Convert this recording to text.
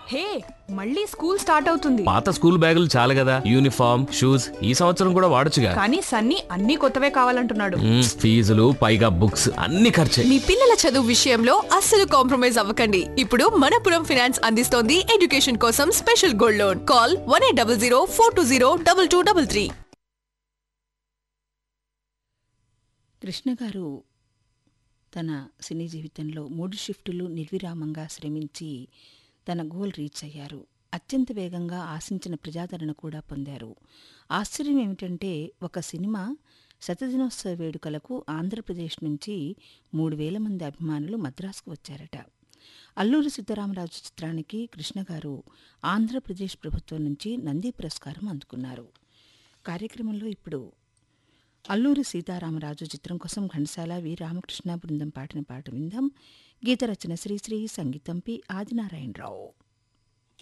హే మళ్ళీ school start అవుతుంది పాత స్కూల్ బ్యాగులు చాలు కదా యూనిఫామ్ షూస్ ఈ సంవత్సరం కూడా వాడొచ్చుగా కానీ సన్నీ అన్ని కొత్తవే కావాలంటున్నాడు మ్మ్, ఫీజులు పైగా బుక్స్ అన్ని ఖర్చే మీ పిల్లల చదువు విషయంలో అస్సలు కాంప్రమైజ్ అవ్వకండి ఇప్పుడు మనపురం ఫైనాన్స్ అందిస్తోంది ఎడ్యుకేషన్ కోసం special gold loan call one eight double zero four two zero double two double three Krishna garu తన సినీ జీవితంలో మూడు షిఫ్టులు నిర్విరామంగా శ్రమించి తన గోల్ రీచ్ అయ్యారు అత్యంత వేగంగా ఆశించిన ప్రజాదరణ కూడా పొందారు ఆశ్చర్యం ఏమిటంటే ఒక సినిమా శతదినోత్సవ వేడుకలకు ఆంధ్రప్రదేశ్ నుంచి మూడు వేల మంది అభిమానులు మద్రాసుకు వచ్చారట అల్లూరి సీతారామరాజు చిత్రానికి కృష్ణ గారు ఆంధ్రప్రదేశ్ ప్రభుత్వం నుంచి నంది పురస్కారం అందుకున్నారు కార్యక్రమంలో ఇప్పుడు అల్లూరి సీతారామరాజు చిత్రం కోసం ఘంటసాల వి రామకృష్ణ బృందం పాడిన పాట విందాం గీత రచన శ్రీశ్రీ సంగీతం పి ఆదినారాయణరావు